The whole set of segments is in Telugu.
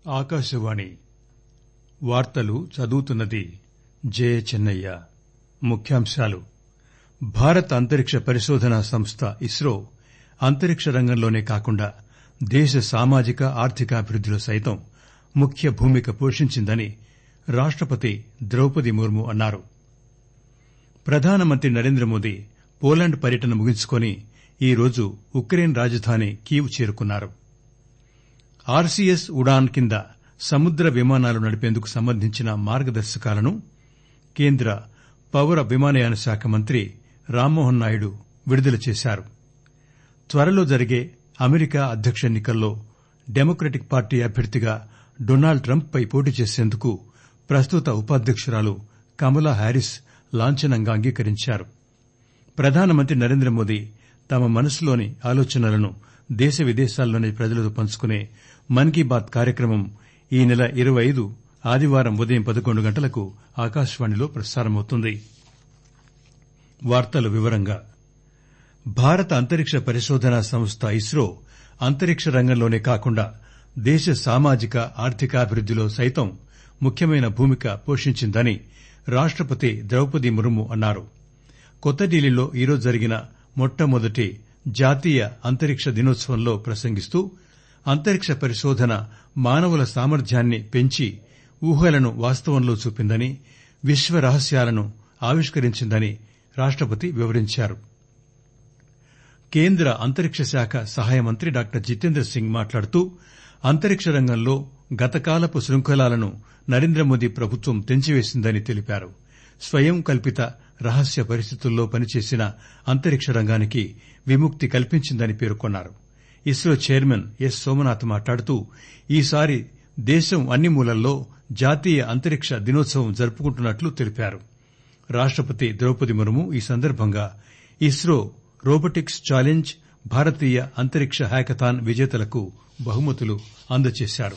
ఆకాశవాణి వార్తలు చదువుతున్నది జే చెన్నయ్య ముఖ్యాంశాలు భారత అంతరిక్ష పరిశోధనా సంస్థ ఇస్రో అంతరిక్ష రంగంలోనే కాకుండా దేశ సామాజిక ఆర్థికాభివృద్దిలో సైతం ముఖ్య భూమిక పోషించిందని రాష్టపతి ద్రౌపది ముర్ము అన్నారు ప్రధానమంత్రి నరేంద్రమోదీ పోలాండ్ పర్యటన ముగించుకుని ఈరోజు ఉక్రెయిన్ రాజధాని కీవ్ చేరుకున్నారు ఆర్సీఎస్ ఉడాన్ కింద సముద్ర విమానాలు నడిపేందుకు సంబంధించిన మార్గదర్శకాలను కేంద్ర పౌర విమానయాన శాఖ మంత్రి రామ్మోహన్ నాయుడు విడుదల చేశారు త్వరలో జరిగే అమెరికా అధ్యక్ష ఎన్ని కల్లో డెమోక్రటిక్ పార్టీ అభ్యర్థిగా డొనాల్డ్ ట్రంప్ పై పోటీ చేసేందుకు ప్రస్తుత ఉపాధ్యకురాలు కమలా హ్యారిస్ లాంఛనంగా అంగీకరించారు ప్రధానమంత్రి నరేంద్రమోదీ తమ మనసులోని ఆలోచనలను దేశ విదేశాల్లోని ప్రజలతో పంచుకునే మన్ కీ బాత్ కార్యక్రమం ఈ నెల ఇరవై ఐదు ఆదివారం ఉదయం పదకొండు గంటలకు ఆకాశవాణిలో ప్రసారమవుతుంది భారత అంతరిక్ష పరిశోధనా సంస్థ ఇస్రో అంతరిక్ష రంగంలోనే కాకుండా దేశ సామాజిక ఆర్థికాభివృద్దిలో సైతం ముఖ్యమైన భూమిక పోషించిందని రాష్టపతి ద్రౌపది ముర్ము అన్నారు కొత్త ఢిల్లీలో ఈరోజు జరిగిన మొట్టమొదటి జాతీయ అంతరిక్ష దినోత్సవంలో ప్రసంగిస్తూ అంతరిక్ష పరిశోధన మానవుల సామర్థ్యాన్ని పెంచి ఊహలను వాస్తవంలో చూపిందని విశ్వ రహస్యాలను ఆవిష్కరించిందని రాష్టపతి వివరించారు కేంద్ర అంతరిక్ష శాఖ సహాయ మంత్రి డాక్టర్ జితేంద్ర సింగ్ మాట్లాడుతూ అంతరిక్ష రంగంలో గతకాలపు శృంఖలాలను నరేంద్రమోదీ ప్రభుత్వం తెంచివేసిందని తెలిపారు స్వయం కల్పిత రహస్య పరిస్థితుల్లో పనిచేసిన అంతరిక్ష రంగానికి విముక్తి కల్పించిందని పేర్కొన్నారు ఇస్రో చైర్మన్ ఎస్ సోమనాథ్ మాట్లాడుతూ ఈసారి దేశం అన్ని మూలల్లో జాతీయ అంతరిక్ష దినోత్సవం జరుపుకుంటున్నట్లు తెలిపారు రాష్టపతి ద్రౌపది ముర్ము ఈ సందర్భంగా ఇస్రో రోబోటిక్స్ ఛాలెంజ్ భారతీయ అంతరిక్ష హ్యాకథాన్ విజేతలకు బహుమతులు అందజేశారు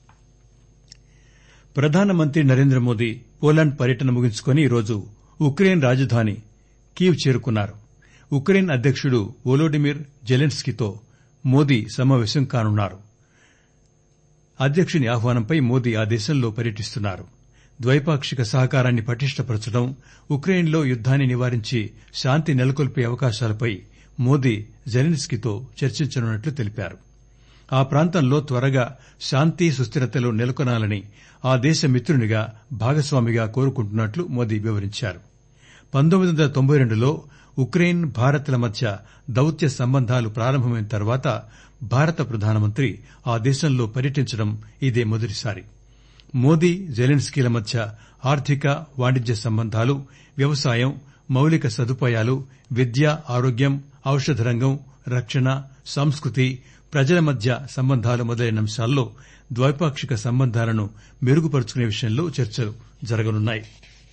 ప్రధానమంత్రి నరేంద్రమోదీ పోలాండ్ పర్యటన ముగించుకుని ఈరోజు ఉక్రెయిన్ రాజధాని కీవ్ చేరుకున్నారు ఉక్రెయిన్ అధ్యకుడు వోలోడిమిర్ జెలెన్స్కీతో మోదీ సమావేశం కానున్నారు అధ్యకుని ఆహ్వానంపై మోదీ ఆ దేశంలో పర్యటిస్తున్నారు ద్వైపాక్షిక సహకారాన్ని పటిష్టపరచడం ఉక్రెయిన్లో యుద్దాన్ని నివారించి శాంతి నెలకొల్పే అవకాశాలపై మోదీ జెలెన్స్కీతో చర్చించనున్నట్లు తెలిపారు ఆ ప్రాంతంలో త్వరగా శాంతి సుస్దిరతలు నెలకొనాలని ఆ దేశ మిత్రునిగా భాగస్వామిగా కోరుకుంటున్నట్లు మోదీ వివరించారు పంతొమ్మిది వందల తొంభై రెండులో ఉక్రెయిన్ భారత్ ల మధ్య దౌత్య సంబంధాలు ప్రారంభమైన తర్వాత భారత ప్రధానమంత్రి ఆ దేశంలో పర్యటించడం ఇదే మొదటిసారి మోదీ జెలెన్స్కీల మధ్య ఆర్థిక వాణిజ్య సంబంధాలు వ్యవసాయం మౌలిక సదుపాయాలు విద్య ఆరోగ్యం ఔషధ రంగం రక్షణ సంస్కృతి ప్రజల మధ్య సంబంధాలు మొదలైన అంశాల్లో ద్వైపాక్షిక సంబంధాలను మెరుగుపరుచుకునే విషయంలో చర్చలు జరగనున్నాయి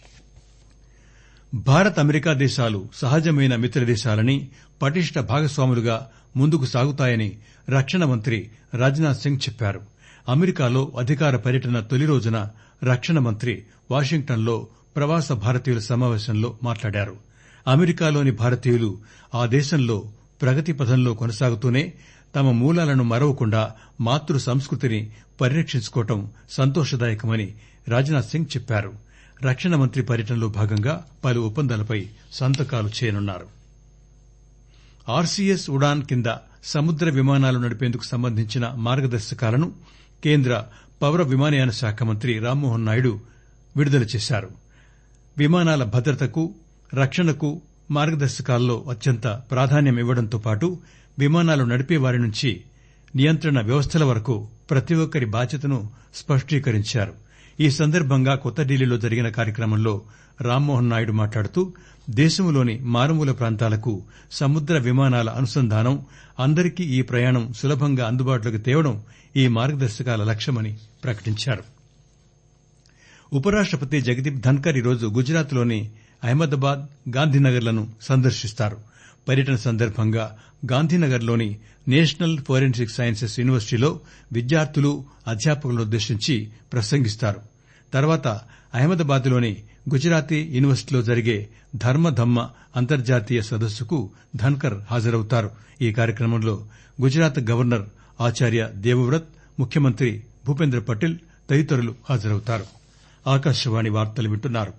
భారత్ అమెరికా దేశాలు సహజమైన మిత్రదేశాలని పటిష్ట భాగస్వాములుగా ముందుకు సాగుతాయని రక్షణ మంత్రి రాజ్నాథ్ సింగ్ చెప్పారు అమెరికాలో అధికార పర్యటన తొలి రోజున రక్షణ మంత్రి వాషింగ్టన్ లో ప్రవాస భారతీయుల సమావేశంలో మాట్లాడారు అమెరికాలోని భారతీయులు ఆ దేశంలో ప్రగతి పథంలో కొనసాగుతూనే తమ మూలాలను మరవకుండా మాతృ సంస్కృతిని పరిరక్షించుకోవడం సంతోషదాయకమని రాజ్నాథ్ సింగ్ చెప్పారు రక్షణ మంత్రి పర్యటనలో భాగంగా పలు ఒప్పందాలపై సంతకాలు చేయనున్నారు ఆర్సీఎస్ ఉడాన్ కింద సముద్ర విమానాలు నడిపేందుకు సంబంధించిన మార్గదర్శకాలను కేంద్ర పౌర విమానయాన శాఖ మంత్రి రామ్మోహన్ నాయుడు విడుదల చేశారు విమానాల భద్రతకు రక్షణకు మార్గదర్శకాల్లో అత్యంత ప్రాధాన్యమివ్వడంతో పాటు విమానాలు నడిపే వారి నుంచి నియంత్రణ వ్యవస్థల వరకు ప్రతి ఒక్కరి బాధ్యతను స్పష్టీకరించారు ఈ సందర్భంగా కొత్త ఢిల్లీలో జరిగిన కార్యక్రమంలో రామ్మోహన్ నాయుడు మాట్లాడుతూ దేశంలోని మారుమూల ప్రాంతాలకు సముద్ర విమానాల అనుసంధానం అందరికీ ఈ ప్రయాణం సులభంగా అందుబాటులోకి తేవడం ఈ మార్గదర్శకాల లక్ష్యమని ప్రకటించారు ఉపరాష్టపతి జగదీప్ ధన్కర్ ఈరోజు గుజరాత్ లోని అహ్మదాబాద్ గాంధీనగర్ లను సందర్శిస్తారు పర్యటన సందర్భంగా గాంధీనగర్ లోని నేషనల్ ఫోరెన్సిక్ సైన్సెస్ యూనివర్సిటీలో విద్యార్థులు అధ్యాపకులనుద్దేశించి ప్రసంగిస్తారు తర్వాత అహ్మదాబాద్ లోని గుజరాతీ యూనివర్సిటీలో జరిగే ధర్మధమ్మ అంతర్జాతీయ సదస్సుకు ధన్కర్ హాజరవుతారు ఈ కార్యక్రమంలో గుజరాత్ గవర్నర్ ఆచార్య దేవవ్రత్ ముఖ్యమంత్రి భూపేంద్ర పటేల్ తదితరులు హాజరవుతారు ఆకాశవాణి వార్తలు వింటున్నారు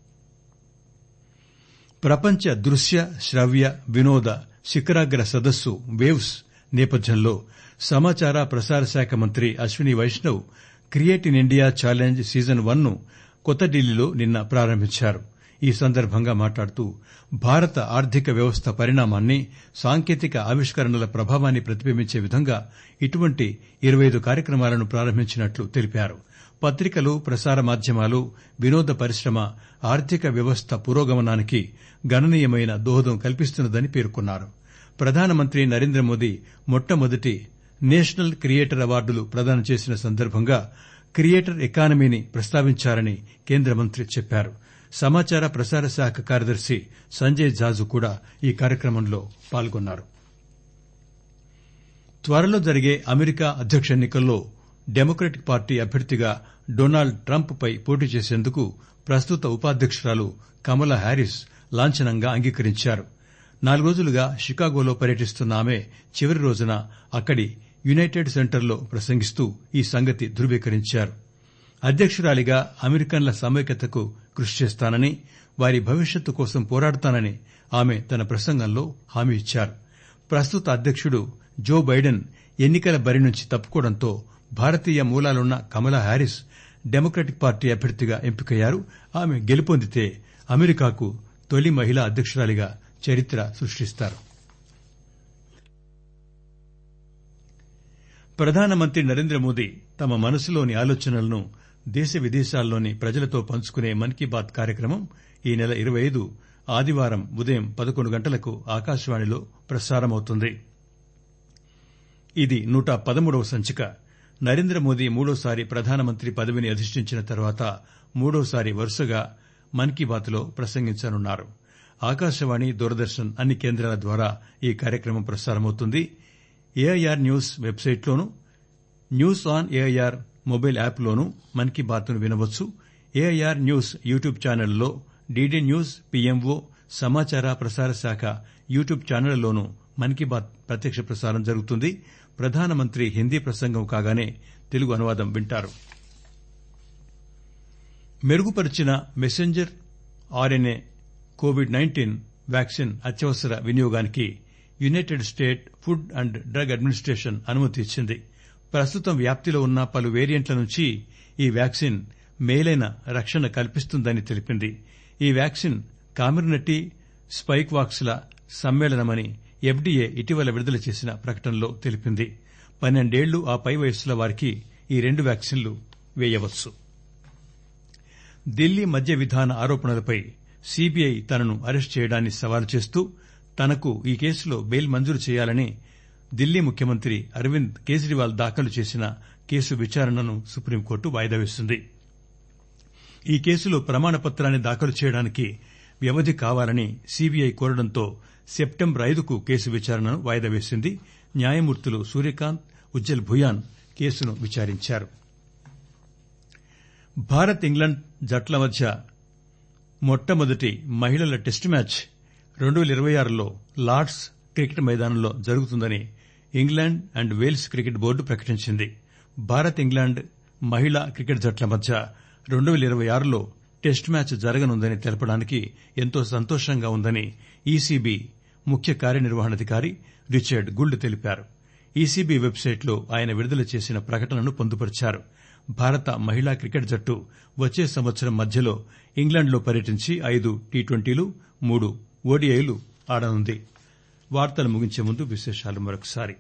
ప్రపంచ దృశ్య శ్రవ్య వినోద శిఖరాగ్ర సదస్సు వేవ్స్ నేపథ్యంలో సమాచార ప్రసార శాఖ మంత్రి Ashwini Vaishnaw create in India challenge season one ను కొత్త ఢిల్లీలో నిన్న ప్రారంభించారు ఈ సందర్భంగా మాట్లాడుతూ భారత ఆర్థిక వ్యవస్థ పరిణామాన్ని సాంకేతిక ఆవిష్కరణల ప్రభావాన్ని ప్రతిబింబించే విధంగా ఇటువంటి ఇరవై ఐదు కార్యక్రమాలను ప్రారంభించినట్లు తెలిపారు పత్రికలు ప్రసార మాధ్యమాలు వినోద పరిశ్రమ ఆర్థిక వ్యవస్థ పురోగమనానికి గణనీయమైన దోహదం కల్పిస్తున్నదని పేర్కొన్నారు ప్రధానమంత్రి నరేంద్ర మోదీ మొట్టమొదటి నేషనల్ క్రియేటర్ అవార్డులు ప్రదానం చేసిన సందర్భంగా క్రియేటర్ ఎకానమీని ప్రస్తావించారని కేంద్ర మంత్రి చెప్పారు సమాచార ప్రసార శాఖ కార్యదర్శి సంజయ్ జాజు కూడా ఈ కార్యక్రమంలో పాల్గొన్నారు త్వరలో జరిగే అమెరికా అధ్యక్ష ఎన్నికల్లో డెమోక్రటిక్ పార్టీ అభ్యర్థిగా డొనాల్డ్ ట్రంప్ పై పోటీ చేసేందుకు ప్రస్తుత ఉపాధ్యకురాలు కమలా హ్యారిస్ లాంఛనంగా అంగీకరించారు నాలుగు రోజులుగా షికాగోలో పర్యటిస్తున్న ఆమె చివరి రోజున అక్కడి యునైటెడ్ సెంటర్లో ప్రసంగిస్తూ ఈ సంగతి ధృవీకరించారు అధ్యకురాలిగా అమెరికన్ల సమైక్యతకు కృషి చేస్తానని వారి భవిష్యత్తు కోసం పోరాడతానని ఆమె తన ప్రసంగంలో హామీ ఇచ్చారు ప్రస్తుత అధ్యకుడు జో బైడెన్ ఎన్నికల బరి నుంచి తప్పుకోవడంతో భారతీయ మూలాలున్న కమలా హ్యారిస్ డెమోక్రటిక్ పార్టీ అభ్యర్థిగా ఎంపికయ్యారు ఆమె గెలుపొందితే అమెరికాకు తొలి మహిళా అధ్యకురాలిగా చరిత్ర సృష్టిస్తారు ప్రధానమంత్రి నరేంద్ర మోదీ తమ మనసులోని ఆలోచనలను దేశ విదేశాల్లోని ప్రజలతో పంచుకునే మన్ కీ బాత్ కార్యక్రమం ఈ నెల ఇరవై ఐదు ఆదివారం ఉదయం పదకొండు గంటలకు ఆకాశవాణిలో ప్రసారమవుతుంది ఇది నూట పదమూడవ సంచిక నరేంద్ర మోదీ మూడోసారి ప్రధానమంత్రి పదవిని అధిష్టించిన తర్వాత మూడోసారి వరుసగా మన్ కీ బాత్ లో ప్రసంగించనున్నారు ఆకాశవాణి దూరదర్శన్ అన్ని కేంద్రాల ద్వారా ఈ కార్యక్రమం ప్రసారమవుతుంది ఏఐఆర్ న్యూస్ వెబ్సైట్లోనూ న్యూస్ ఆన్ ఏఐఆర్ మొబైల్ యాప్లోనూ మన్ కీ బాత్ ను వినవచ్చు ఏఐఆర్ న్యూస్ యూట్యూబ్ ఛానల్లో డీడీ న్యూస్ పీఎంఓ సమాచార ప్రసార శాఖ యూట్యూబ్ ఛానళ్లలోనూ మన్ కీ బాత్ ప్రత్యక్ష ప్రసారం జరుగుతుంది ప్రధానమంత్రి హిందీ ప్రసంగం కాగానే తెలుగు అనువాదం వింటారు మెరుగుపరిచిన messenger RNA Covid nineteen vaccine అత్యవసర వినియోగానికి United State food and drug administration అనుమతి ఇచ్చింది ప్రస్తుతం వ్యాప్తిలో ఉన్న పలు వేరియంట్ల నుంచి ఈ వ్యాక్సిన్ మేలైన రక్షణ కల్పిస్తుందని తెలిపింది ఈ వ్యాక్సిన్ కామిర్నటీ స్పైక్ వాక్స్ ల సమ్మేళనమని ఎఫ్డీఏ ఇటీవల విడుదల చేసిన ప్రకటనలో తెలిపింది పన్నెండేళ్లు ఆ పై వయస్సుల వారికి ఈ రెండు వ్యాక్సిన్లు వేయవచ్చు ఢిల్లీ మద్య విధాన ఆరోపణలపై సీబీఐ తనను అరెస్టు చేయడాన్ని సవాలు చేస్తూ తనకు ఈ కేసులో బెయిల్ మంజూరు చేయాలని ఢిల్లీ ముఖ్యమంత్రి అరవింద్ కేజ్రీవాల్ దాఖలు చేసిన కేసు విచారణను సుప్రీంకోర్టు వాయిదా వేస్తుంది ఈ కేసులో ప్రమాణపత్రాన్ని దాఖలు చేయడానికి వ్యవధి కావాలని సీబీఐ కోరడంతో సెప్టెంబర్ ఐదుకు కేసు విచారణను వాయిదా వేసింది న్యాయమూర్తులు సూర్యకాంత్ ఉజ్జల్ భుయాన్ కేసును విచారించారు భారత్ ఇంగ్లండ్ జట్ల మధ్య మొట్టమొదటి మహిళల టెస్టు మ్యాచ్ రెండు పేల ఇరవై ఆరులో లార్డ్స్ క్రికెట్ మైదానంలో జరుగుతుందని England and Wales cricket board ప్రకటించింది భారత్ ఇంగ్లాండ్ మహిళా క్రికెట్ జట్ల మధ్య రెండు పేల ఇరవై ఆరులో టెస్టు మ్యాచ్ జరగనుందని తెలపడానికి ఎంతో సంతోషంగా ఉందని ఈసీబీ ముఖ్య కార్యనిర్వహణాధికారి రిచర్డ్ గుల్డ్ తెలిపారు ఈసీబీ వెబ్సైట్లో ఆయన విడుదల చేసిన ప్రకటనను పొందుపరిచారు భారత మహిళా క్రికెట్ జట్టు వచ్చే సంవత్సరం మధ్యలో ఇంగ్లండ్లో పర్యటించి ఐదు టీ ట్వంటీలు మూడు ఓడిఐలు ఆడనుంది వార్తలు ముగించే ముందు విశేషాలు మరొకసారి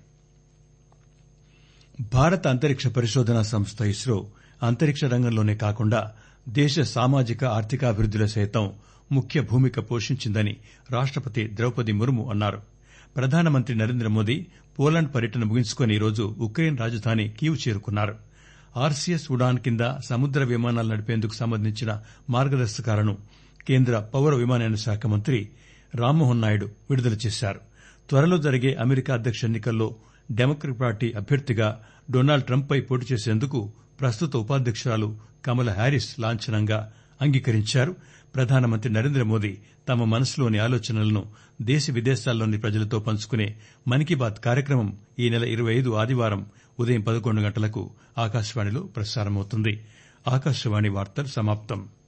భారత అంతరిక్ష పరిశోధనా సంస్థ ఇస్రో అంతరిక్ష రంగంలోనే కాకుండా దేశ సామాజిక ఆర్థికాభివృద్దిలో సైతం ముఖ్య భూమిక పోషించిందని రాష్టపతి ద్రౌపది ముర్ము అన్నారు ప్రధానమంత్రి నరేంద్ర మోదీ పోలాండ్ పర్యటన ముగించుకుని ఈరోజు ఉక్రెయిన్ రాజధాని కీవ్ చేరుకున్నారు ఆర్సీఎస్ ఉడాన్ కింద సముద్ర విమానాలు నడిపేందుకు సంబంధించిన మార్గదర్శకాలను కేంద్ర పౌర విమానయాన శాఖ మంత్రి రామ్మోహన్ నాయుడు విడుదల చేశారు త్వరలో జరిగే అమెరికా అధ్యక్ష ఎన్నికల్లో డెమోక్రటిక్ పార్టీ అభ్యర్థిగా డొనాల్డ్ ట్రంప్ పై పోటీ చేసేందుకు ప్రస్తుత ఉపాధ్యకురాలు కమలా హ్యారిస్ లాంఛనంగా అంగీకరించారు ప్రధానమంత్రి నరేంద్ర మోదీ తమ మనసులోని ఆలోచనలను దేశ విదేశాల్లోని ప్రజలతో పంచుకునే మన్ కీ బాత్ కార్యక్రమం ఈ నెల ఇరవై ఐదు ఆదివారం ఉదయం పదకొండు గంటలకు ఆకాశవాణిలో ప్రసారమవుతుంది ఆకాశవాణి వార్తలు సమాప్తం